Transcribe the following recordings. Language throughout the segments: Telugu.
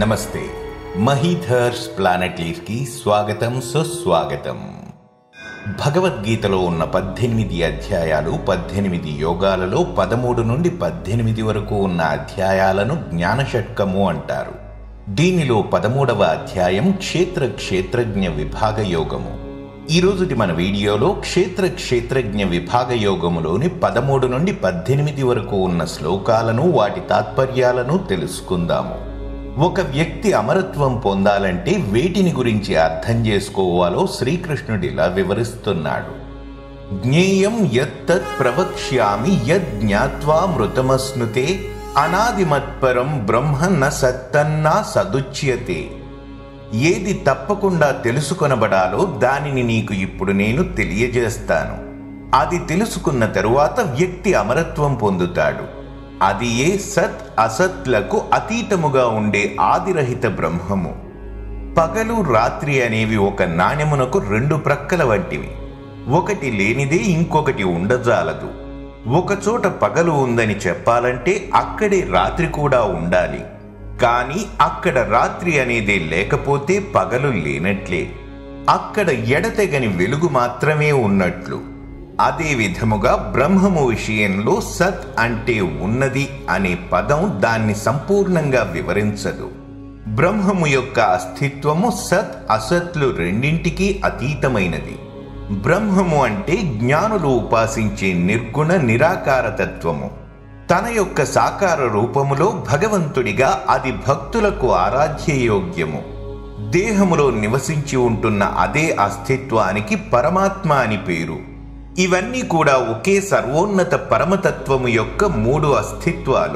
నమస్తే మహీధర్స్ ప్లానెట్ లీఫ్కి స్వాగతం సుస్వాగతం భగవద్గీతలో ఉన్న పద్దెనిమిది అధ్యాయాలు పద్దెనిమిది యోగాలలో పదమూడు నుండి పద్దెనిమిది వరకు ఉన్న అధ్యాయాలను జ్ఞానషట్కము అంటారు దీనిలో పదమూడవ అధ్యాయం క్షేత్ర క్షేత్రజ్ఞ విభాగ యోగము ఈ రోజుటి మన వీడియోలో క్షేత్ర క్షేత్రజ్ఞ విభాగ యోగములోని పదమూడు నుండి పద్దెనిమిది వరకు ఉన్న శ్లోకాలను వాటి తాత్పర్యాలను తెలుసుకుందాము ఒక వ్యక్తి అమరత్వం పొందాలంటే వేటిని గురించి అర్థం చేసుకోవాలో శ్రీకృష్ణుడిలా వివరిస్తున్నాడు జ్ఞేయం యత్తత్ ప్రవక్ష్యామి యద్ జ్ఞాత్వా మృతమస్నుతే అనాదిమత్పరం బ్రహ్మ న సత్తన్నా సదుచ్యతే ఏది తప్పకుండా తెలుసుకొనబడాలో దానిని నీకు ఇప్పుడు నేను తెలియజేస్తాను అది తెలుసుకున్న తరువాత వ్యక్తి అమరత్వం పొందుతాడు అది ఏ సత్ అసత్లకు అతీతముగా ఉండే ఆదిరహిత బ్రహ్మము పగలు రాత్రి అనేవి ఒక నాణెమునకు రెండు ప్రక్కల వంటివి ఒకటి లేనిదే ఇంకొకటి ఉండజాలదు ఒకచోట పగలు ఉందని చెప్పాలంటే అక్కడే రాత్రి కూడా ఉండాలి కానీ అక్కడ రాత్రి అనేది లేకపోతే పగలు లేనట్లే అక్కడ ఎడతెగని వెలుగు మాత్రమే ఉన్నట్లు అదే విధముగా బ్రహ్మము విషయంలో సత్ అంటే ఉన్నది అనే పదం దాన్ని సంపూర్ణంగా వివరించదు బ్రహ్మము యొక్క అస్తిత్వము సత్ అసత్లు రెండింటికి అతీతమైనది బ్రహ్మము అంటే జ్ఞానులు ఉపాసించే నిర్గుణ నిరాకార తత్వము తన యొక్క సాకార రూపములో భగవంతుడిగా అది భక్తులకు ఆరాధ్యయోగ్యము దేహములో నివసించి ఉంటున్న అదే అస్తిత్వానికి పరమాత్మ అని పేరు ఇవన్నీ కూడా ఒకే సర్వోన్నత పరమతత్వము యొక్క మూడు అస్తిత్వాలు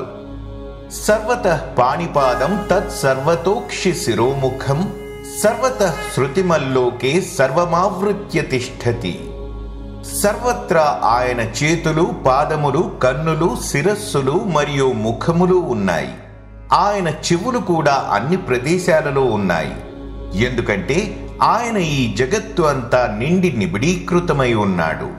సర్వత పాణిపాదం తత్ సర్వతోక్షి శిరోముఖం సర్వత శృతిమల్లోకే సర్వమావృత్య తిష్టతి సర్వత్రా ఆయన చేతులు పాదములు కన్నులు శిరస్సులు మరియు ముఖములు ఉన్నాయి ఆయన చెవులు కూడా అన్ని ప్రదేశాలలో ఉన్నాయి ఎందుకంటే ఆయన ఈ జగత్తు అంతా నిండి నిబిడీకృతమై ఉన్నాడు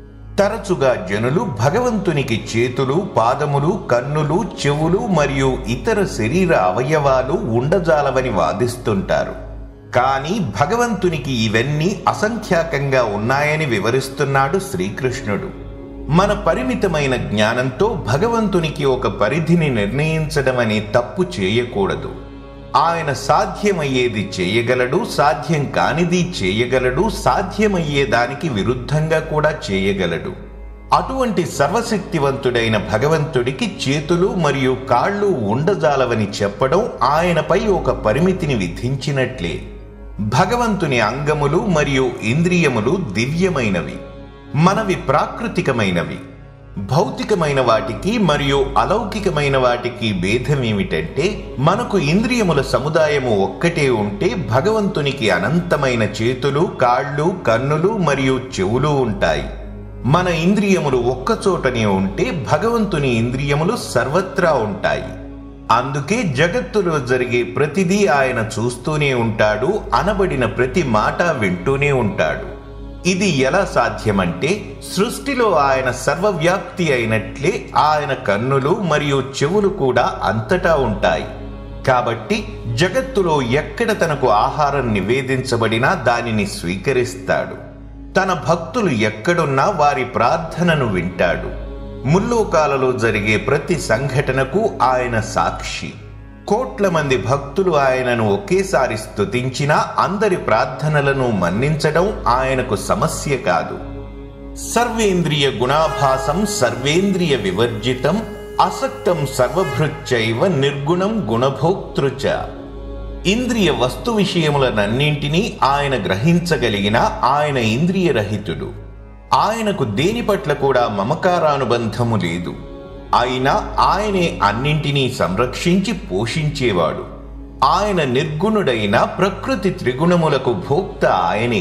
తరచుగా జనులు భగవంతునికి చేతులు పాదములు కన్నులు చెవులు మరియు ఇతర శరీర అవయవాలు ఉండజాలవని వాదిస్తుంటారు కానీ భగవంతునికి ఇవన్నీ అసంఖ్యాకంగా ఉన్నాయని వివరిస్తున్నాడు శ్రీకృష్ణుడు మన పరిమితమైన జ్ఞానంతో భగవంతునికి ఒక పరిధిని నిర్ణయించడం అనే తప్పు చేయకూడదు ఆయన సాధ్యమయ్యేది చేయగలడు సాధ్యం కానిది చేయగలడు సాధ్యమయ్యేదానికి విరుద్ధంగా కూడా చేయగలడు అటువంటి సర్వశక్తివంతుడైన భగవంతుడికి చేతులు మరియు కాళ్ళు ఉండజాలవని చెప్పడం ఆయనపై ఒక పరిమితిని విధించినట్లే భగవంతుని అంగములు మరియు ఇంద్రియములు దివ్యమైనవి మనవి ప్రాకృతికమైనవి భౌతికమైన వాటికి మరియు అలౌకికమైన వాటికి భేదం ఏమిటంటే మనకు ఇంద్రియముల సముదాయము ఒక్కటే ఉంటే భగవంతునికి అనంతమైన చేతులు కాళ్ళు కన్నులు మరియు చెవులు ఉంటాయి మన ఇంద్రియములు ఒక్కచోటనే ఉంటే భగవంతుని ఇంద్రియములు సర్వత్రా ఉంటాయి అందుకే జగత్తులో జరిగే ప్రతిదీ ఆయన చూస్తూనే ఉంటాడు అనబడిన ప్రతి మాట వింటూనే ఉంటాడు ఇది ఎలా సాధ్యమంటే సృష్టిలో ఆయన సర్వవ్యాప్తి అయినట్లే ఆయన కన్నులు మరియు చెవులు కూడా అంతటా ఉంటాయి కాబట్టి జగత్తులో ఎక్కడ తనకు ఆహారం నివేదించబడినా దానిని స్వీకరిస్తాడు తన భక్తులు ఎక్కడున్నా వారి ప్రార్థనను వింటాడు ముల్లోకాలలో జరిగే ప్రతి సంఘటనకు ఆయన సాక్షి కోట్ల మంది భక్తులు ఆయనను ఒకేసారి స్తుతించినా అందరి ప్రార్థనలను మన్నించడం ఆయనకు సమస్య కాదు సర్వేంద్రియ గుణాభాసం సర్వేంద్రియ వివర్జితం అసక్తం సర్వభృచ్చైవ నిర్గుణం గుణభోక్తృచ ఇంద్రియ వస్తు విషయములనన్నింటినీ ఆయన గ్రహించగలిగిన ఆయన ఇంద్రియరహితుడు ఆయనకు దేని పట్ల కూడా మమకారానుబంధము లేదు అయినా ఆయనే అన్నింటినీ సంరక్షించి పోషించేవాడు ఆయన నిర్గుణుడైన ప్రకృతి త్రిగుణములకు భోక్త ఆయనే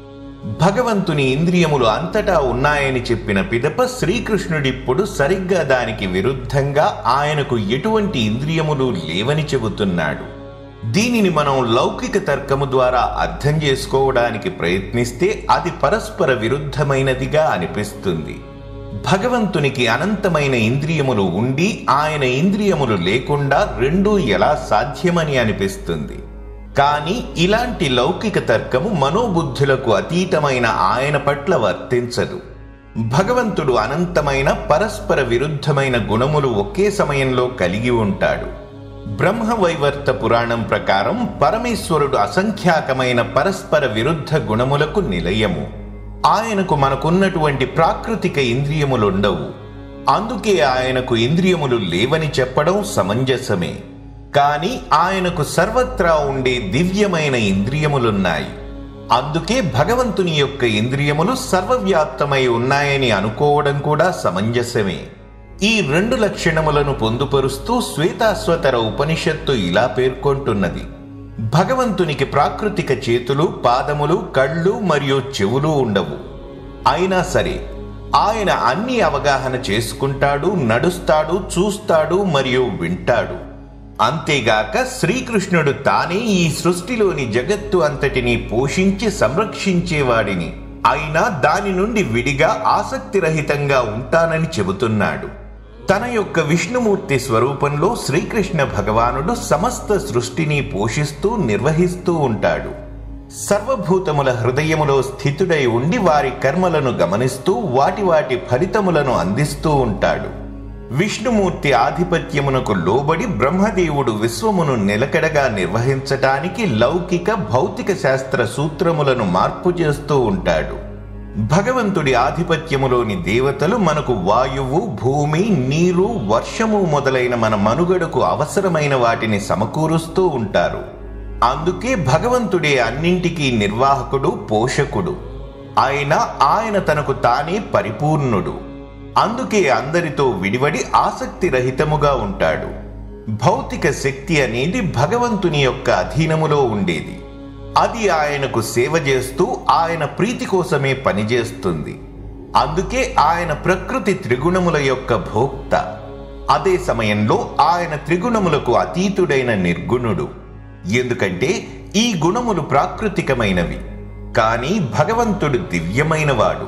భగవంతుని ఇంద్రియములు అంతటా ఉన్నాయని చెప్పిన పిదప శ్రీకృష్ణుడిప్పుడు సరిగ్గా దానికి విరుద్ధంగా ఆయనకు ఎటువంటి ఇంద్రియములు లేవని చెబుతున్నాడు దీనిని మనం లౌకిక తర్కము ద్వారా అర్థం చేసుకోవడానికి ప్రయత్నిస్తే అది పరస్పర విరుద్ధమైనదిగా అనిపిస్తుంది భగవంతునికి అనంతమైన ఇంద్రియములు ఉండి ఆయన ఇంద్రియములు లేకుండా రెండూ ఎలా సాధ్యమని అనిపిస్తుంది కానీ ఇలాంటి లౌకిక తర్కము మనోబుద్ధులకు అతీతమైన ఆయన పట్ల వర్తించదు భగవంతుడు అనంతమైన పరస్పర విరుద్ధమైన గుణములు ఒకే సమయంలో కలిగి ఉంటాడు బ్రహ్మవైవర్త పురాణం ప్రకారం పరమేశ్వరుడు అసంఖ్యాకమైన పరస్పర విరుద్ధ గుణములకు నిలయము ఆయనకు మనకున్నటువంటి ప్రాకృతిక ఇంద్రియములుండవు అందుకే ఆయనకు ఇంద్రియములు లేవని చెప్పడం సమంజసమే కాని ఆయనకు సర్వత్రా ఉండే దివ్యమైన ఇంద్రియములున్నాయి అందుకే భగవంతుని యొక్క ఇంద్రియములు సర్వవ్యాప్తమై ఉన్నాయని అనుకోవడం కూడా సమంజసమే ఈ రెండు లక్షణములను పొందుపరుస్తూ శ్వేతాశ్వతర ఉపనిషత్తు ఇలా పేర్కొంటున్నది భగవంతునికి ప్రాకృతిక చేతులు పాదములు కళ్ళు మరియు చెవులు ఉండవు అయినా సరే ఆయన అన్ని అవగాహన చేసుకుంటాడు నడుస్తాడు చూస్తాడు మరియు వింటాడు అంతేగాక శ్రీకృష్ణుడు తానే ఈ సృష్టిలోని జగత్తు అంతటిని పోషించి సంరక్షించేవాడిని అయినా దాని నుండి విడిగా ఆసక్తిరహితంగా ఉంటానని చెబుతున్నాడు తన యొక్క విష్ణుమూర్తి స్వరూపంలో శ్రీకృష్ణ భగవానుడు సమస్త సృష్టిని పోషిస్తూ నిర్వహిస్తూ ఉంటాడు సర్వభూతముల హృదయములో స్థితుడై ఉండి వారి కర్మలను గమనిస్తూ వాటి వాటి ఫలితములను అందిస్తూ ఉంటాడు విష్ణుమూర్తి ఆధిపత్యమునకు లోబడి బ్రహ్మదేవుడు విశ్వమును నిలకడగా నిర్వహించటానికి లౌకిక భౌతిక శాస్త్ర సూత్రములను మార్పు చేస్తూ ఉంటాడు భగవంతుడి ఆధిపత్యములోని దేవతలు మనకు వాయువు భూమి నీరు వర్షము మొదలైన మన మనుగడకు అవసరమైన వాటిని సమకూరుస్తూ ఉంటారు అందుకే భగవంతుడే అన్నింటికీ నిర్వాహకుడు పోషకుడు అయినా ఆయన తనకు తానే పరిపూర్ణుడు అందుకే అందరితో విడివడి ఆసక్తి రహితముగా ఉంటాడు భౌతిక శక్తి అనేది భగవంతుని యొక్క అధీనములో ఉండేది అది ఆయనకు సేవ చేస్తూ ఆయన ప్రీతి కోసమే పనిచేస్తుంది అందుకే ఆయన ప్రకృతి త్రిగుణముల యొక్క భోక్త అదే సమయంలో ఆయన త్రిగుణములకు అతీతుడైన నిర్గుణుడు ఎందుకంటే ఈ గుణములు ప్రాకృతికమైనవి కానీ భగవంతుడు దివ్యమైనవాడు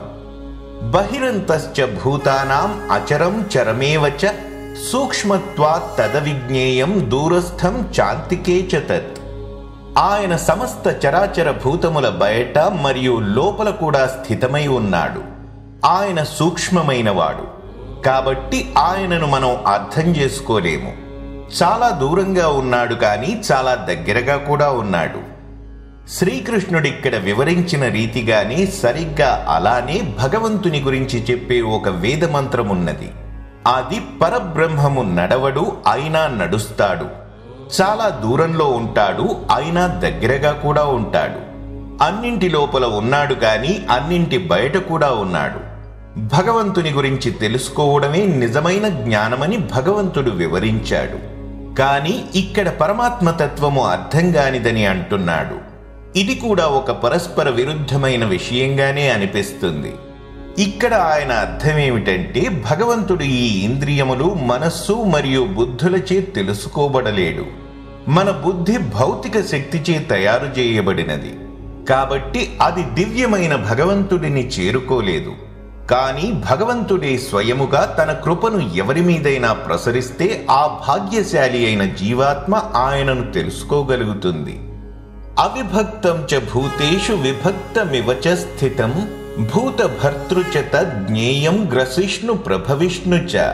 బహిరంతశ్చ భూతానాం అచరం చరమేవచ సూక్ష్మత్వాత్ తదవిజ్ఞేయం దూరస్థం చాంతికే చ తత్ ఆయన సమస్త చరాచర భూతముల బయట మరియు లోపల కూడా స్థితమై ఉన్నాడు ఆయన సూక్ష్మమైనవాడు కాబట్టి ఆయనను మనం అర్థం చేసుకోలేము చాలా దూరంగా ఉన్నాడు కానీ చాలా దగ్గరగా కూడా ఉన్నాడు శ్రీకృష్ణుడిక్కడ వివరించిన రీతిగానే సరిగ్గా అలానే భగవంతుని గురించి చెప్పే ఒక వేదమంత్రమున్నది అది పరబ్రహ్మము నడవడు అయినా నడుస్తాడు చాలా దూరంలో ఉంటాడు అయినా దగ్గరగా కూడా ఉంటాడు అన్నింటి లోపల ఉన్నాడు కానీ అన్నింటి బయట కూడా ఉన్నాడు భగవంతుని గురించి తెలుసుకోవడమే నిజమైన జ్ఞానమని భగవంతుడు వివరించాడు కానీ ఇక్కడ పరమాత్మ తత్వము అర్థం కానిదని అంటున్నాడు ఇది కూడా ఒక పరస్పర విరుద్ధమైన విషయంగానే అనిపిస్తుంది ఇక్కడ ఆయన అర్థమేమిటంటే భగవంతుడు ఈ ఇంద్రియములు మనస్సు మరియు బుద్ధులచే తెలుసుకోబడలేడు మన బుద్ధి భౌతిక శక్తిచే తయారు చేయబడినది కాబట్టి అది దివ్యమైన భగవంతుడిని చేరుకోలేదు కానీ భగవంతుడే స్వయముగా తన కృపను ఎవరి మీదైనా ప్రసరిస్తే ఆ భాగ్యశాలి అయిన జీవాత్మ ఆయనను తెలుసుకోగలుగుతుంది అవిభక్తం చ భూతేషు విభక్తమివ చ స్థితం భూతభర్తృ చ తజ్ఞేయం గ్రసిష్ణు ప్రభవిష్ణు చ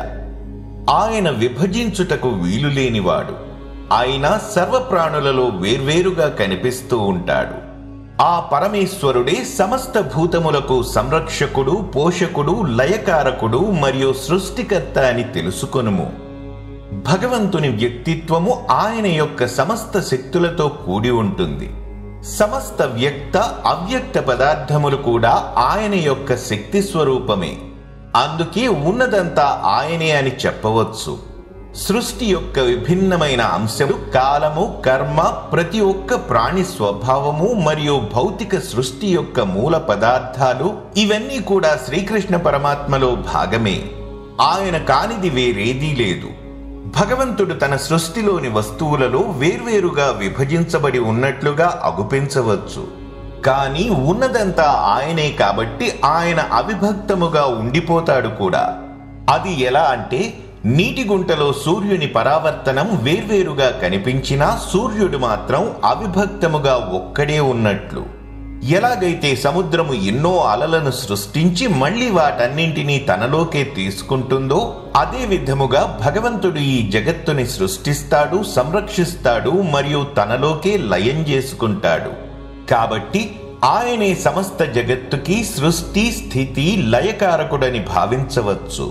ఆయన విభజించుటకు వీలులేనివాడు ఆయన సర్వప్రాణులలో వేర్వేరుగా కనిపిస్తూ ఉంటాడు ఆ పరమేశ్వరుడే సమస్త భూతములకు సంరక్షకుడు పోషకుడు లయకారకుడు మరియు సృష్టికర్త అని తెలుసుకొనుము భగవంతుని వ్యక్తిత్వము ఆయన యొక్క సమస్త శక్తులతో కూడి ఉంటుంది సమస్త వ్యక్త అవ్యక్త పదార్థములు కూడా ఆయన యొక్క శక్తి స్వరూపమే అందుకే ఉన్నదంతా ఆయనే అని చెప్పవచ్చు సృష్టి యొక్క విభిన్నమైన అంశము కాలము కర్మ ప్రతి ఒక్క ప్రాణి స్వభావము మరియు భౌతిక సృష్టి యొక్క మూల పదార్థాలు ఇవన్నీ కూడా శ్రీకృష్ణ పరమాత్మలో భాగమే ఆయన కానిది వేరేదీ లేదు భగవంతుడు తన సృష్టిలోని వస్తువులలో వేర్వేరుగా విభజించబడి ఉన్నట్లుగా అగుపించవచ్చు కానీ ఉన్నదంతా ఆయనే కాబట్టి ఆయన అవిభక్తముగా ఉండిపోతాడు కూడా అది ఎలా అంటే నీటి గుంటలో సూర్యుని పరావర్తనం వేర్వేరుగా కనిపించినా సూర్యుడు మాత్రం అవిభక్తముగా ఒక్కడే ఉన్నట్లు ఎలాగైతే సముద్రము ఎన్నో అలలను సృష్టించి మళ్ళీ వాటన్నింటినీ తనలోకే తీసుకుంటుందో అదే విధముగా భగవంతుడు ఈ జగత్తుని సృష్టిస్తాడు సంరక్షిస్తాడు మరియు తనలోకే లయం చేసుకుంటాడు కాబట్టి ఆయనే సమస్త జగత్తుకి సృష్టి స్థితి లయకారకుడని భావించవచ్చు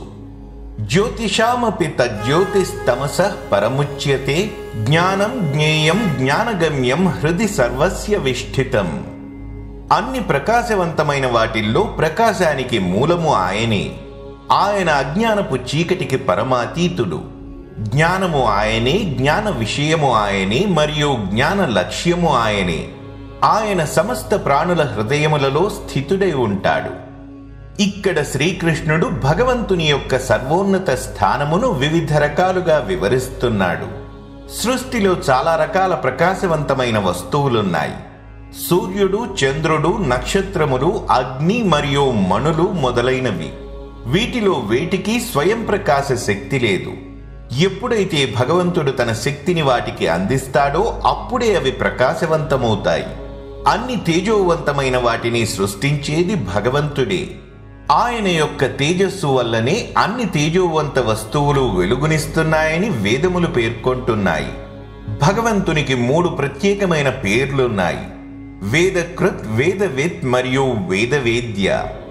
జ్యోతిషామపి తజ్యోతిస్తమస పరముచ్యతే జ్ఞానం జ్ఞేయం జ్ఞానగమ్యం హృది సర్వస్య విష్ఠితం అన్ని ప్రకాశవంతమైన వాటిల్లో ప్రకాశానికి మూలము ఆయనే ఆయన అజ్ఞానపు చీకటికి పరమాతీతుడు జ్ఞానము ఆయనే జ్ఞాన విషయము ఆయనే మరియు జ్ఞాన లక్ష్యము ఆయనే ఆయన సమస్త ప్రాణుల హృదయములలో స్థితుడై ఉంటాడు ఇక్కడ శ్రీకృష్ణుడు భగవంతుని యొక్క సర్వోన్నత స్థానమును వివిధ రకాలుగా వివరిస్తున్నాడు సృష్టిలో చాలా రకాల ప్రకాశవంతమైన వస్తువులున్నాయి సూర్యుడు చంద్రుడు నక్షత్రములు అగ్ని మరియు మణులు మొదలైనవి వీటిలో వేటికి స్వయం ప్రకాశ శక్తి లేదు ఎప్పుడైతే భగవంతుడు తన శక్తిని వాటికి అందిస్తాడో అప్పుడే అవి ప్రకాశవంతమవుతాయి అన్ని తేజోవంతమైన వాటిని సృష్టించేది భగవంతుడే ఆయన యొక్క తేజస్సు వల్లనే అన్ని తేజోవంత వస్తువులు వెలుగునిస్తున్నాయని వేదములు పేర్కొంటున్నాయి భగవంతునికి మూడు ప్రత్యేకమైన పేర్లున్నాయి వేదకృత్ వేదవిత్ మరియు వేదవేద్య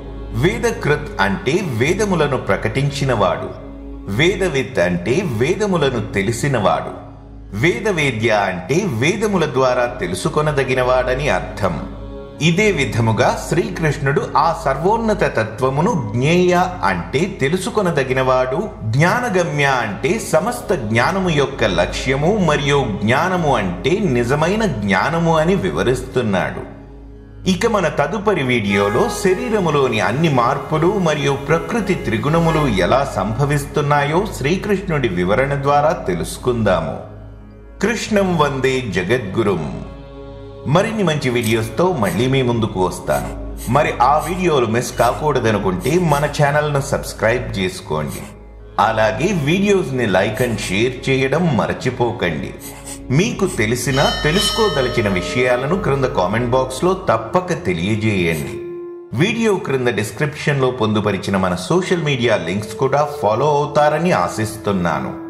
వేదకృత్ అంటే వేదములను ప్రకటించినవాడు వేదవిత్ అంటే వేదములను తెలిసినవాడు వేదవేద్య అంటే వేదముల ద్వారా తెలుసుకొనదగినవాడని అర్థం ఇదే విధముగా శ్రీకృష్ణుడు ఆ సర్వోన్నత తత్వమును జ్ఞేయ అంటే తెలుసుకొనదగినవాడు జ్ఞానగమ్య అంటే సమస్త జ్ఞానము యొక్క లక్ష్యము మరియు జ్ఞానము అంటే నిజమైన జ్ఞానము అని వివరిస్తున్నాడు ఇక మన తదుపరి వీడియోలో శరీరములోని అన్ని మార్పులు మరియు ప్రకృతి త్రిగుణములు ఎలా సంభవిస్తున్నాయో శ్రీకృష్ణుడి వివరణ ద్వారా తెలుసుకుందాము కృష్ణం వందే జగద్గురుం మరిన్ని మంచి వీడియోస్తో మళ్ళీ మీ ముందుకు వస్తాను మరి ఆ వీడియోలు మిస్ కాకూడదనుకుంటే మన ఛానల్ను సబ్స్క్రైబ్ చేసుకోండి అలాగే వీడియోస్ని లైక్ అండ్ షేర్ చేయడం మర్చిపోకండి మీకు తెలిసిన తెలుసుకోదలిచిన విషయాలను క్రింద కామెంట్ బాక్స్లో తప్పక తెలియజేయండి వీడియో క్రింద డిస్క్రిప్షన్లో పొందుపరిచిన మన సోషల్ మీడియా లింక్స్ కూడా ఫాలో అవుతారని ఆశిస్తున్నాను